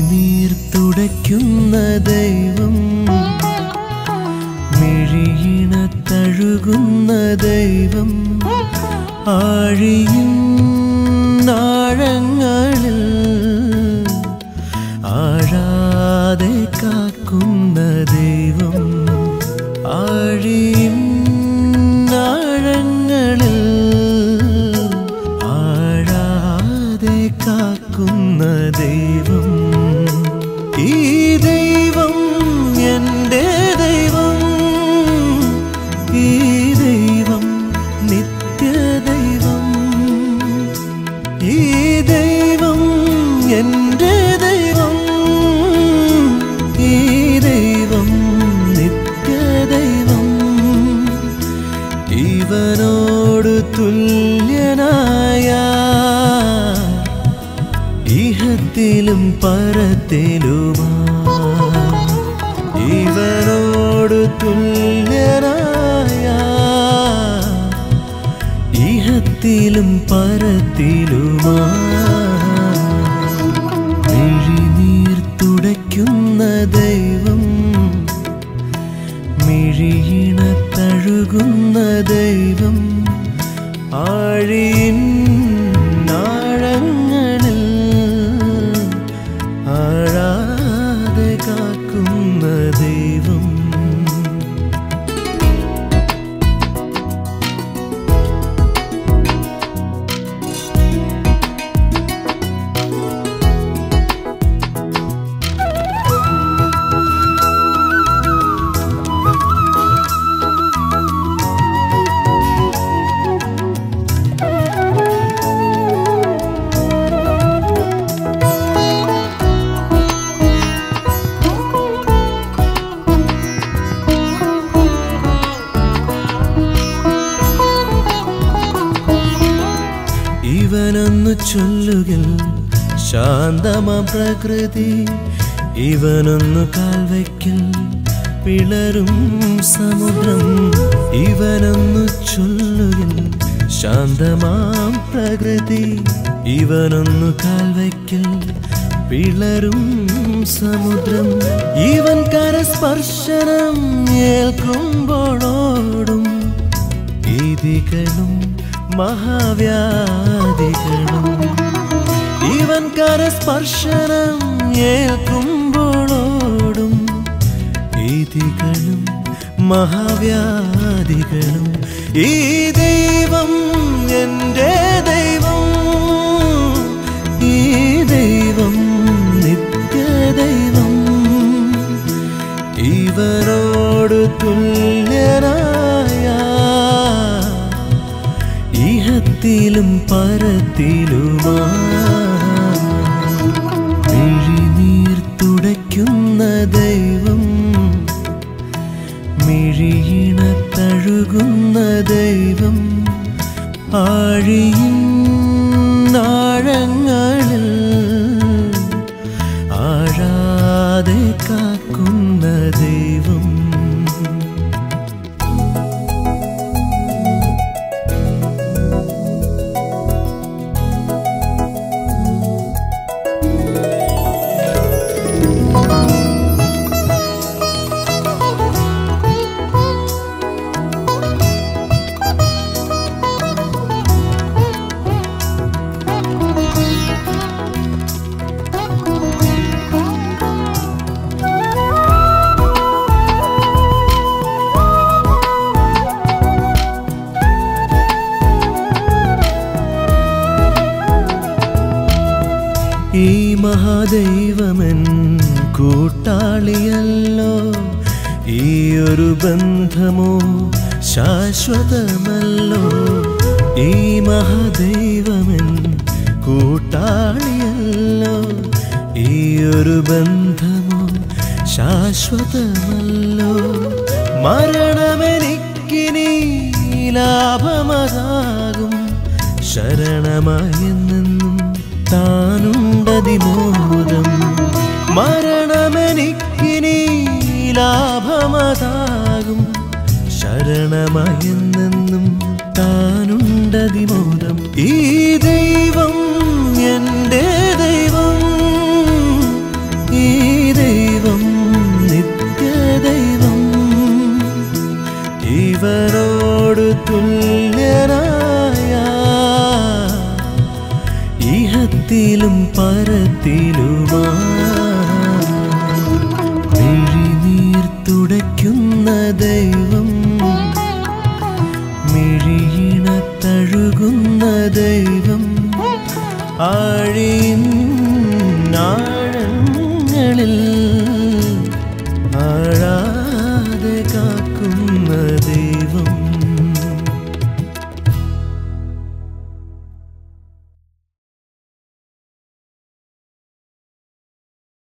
മിഴിനീർ തുടയ്ക്കുന്ന ദൈവം മിഴിയിണ തഴുകുന്ന ദൈവം ആഴിയും ആഴങ്ങളിൽ ആഴാതെ കാക്കുന്ന ദൈവം ആഴിയും ആഴങ്ങളിൽ ആഴാതെ കാക്കുന്ന ദൈവം ഈ ദൈവം എൻ്റെ ദൈവം ഈ ദൈവം നിത്യദൈവം ഈ ദൈവം എൻ്റെ ദൈവം ഈ ദൈവം നിത്യദൈവം ഇവനോട് തുല്യനായ ഇഹത്തിലും പരത്തിലുമാ ഇവനോട് തുല്യനായ ഇഹത്തിലും പരത്തിലുമാ മിഴിനീർ തുടയ്ക്കുന്ന ദൈവം മിഴിയിണ തഴുകുന്ന ദൈവം ആഴിയിൻ ആഴങ്ങളിൽ ആഴാതെ കാക്കുന്ന ദൈവം ഇവനൊന്നു ചൊല്ലുകിൽ ശാന്തമ പ്രകൃതി ഇവനൊന്നു കാൽവയ്ക്കൽ പിളരും സമുദ്രം ഇവനൊന്നു ചൊല്ലുകിൽ ശാന്തമാം പ്രകൃതി ഇവനൊന്നു കാൽവയ്ക്കൽ പിളരും സമുദ്രം ഇവൻ കരസ്പർശനം ഏൽക്കുമ്പോഴോടും ഭീതികളും മഹാവ്യാധികളും ഇവൻ കരസ്പർശനം ഏൽക്കുമ്പോഴോടും ഭീതികളും മഹാവ്യാധികളും ഈ ദൈവം എൻ്റെ ദൈവം ഈ ദൈവം നിത്യദൈവം ഇവനോട് തുല്യനായ ഇഹത്തിലും പരത്തിലുമാ മിഴിനീർ തുടയ്ക്കുന്ന ദൈവം മിഴിയിണ തഴുകുന്ന ദൈവം ആഴിയും ആഴങ്ങളിൽ ആഴാതെ കാക്കുന്ന ദൈവം ഈ മഹാദൈവമൻ കൂട്ടാളിയല്ലോ ഈ ഒരു ബന്ധമോ ശാശ്വതമല്ലോ ഈ മഹാദൈവമൻ കൂട്ടാളിയല്ലോ ഈ ഒരു ബന്ധമോ ശാശ്വതമല്ലോ മരണമെനിക്കിനി ലാഭമതാകും ശരണമായി നിന്നും താനുണ്ടതിമോദം മരണമെനിക്കിനി ലാഭമതാകും ശരണമായി നിന്നും താനുണ്ടതിമോദം ഈ ദൈവം എൻ്റെ ദൈവം ഉയരത്തിലും പരത്തിലുമാ മിഴിനീർ തുടയ്ക്കുന്ന ദൈവം മിഴിയിണ തഴുകുന്ന ദൈവം ആഴിൻ ആഴങ്ങളിൽ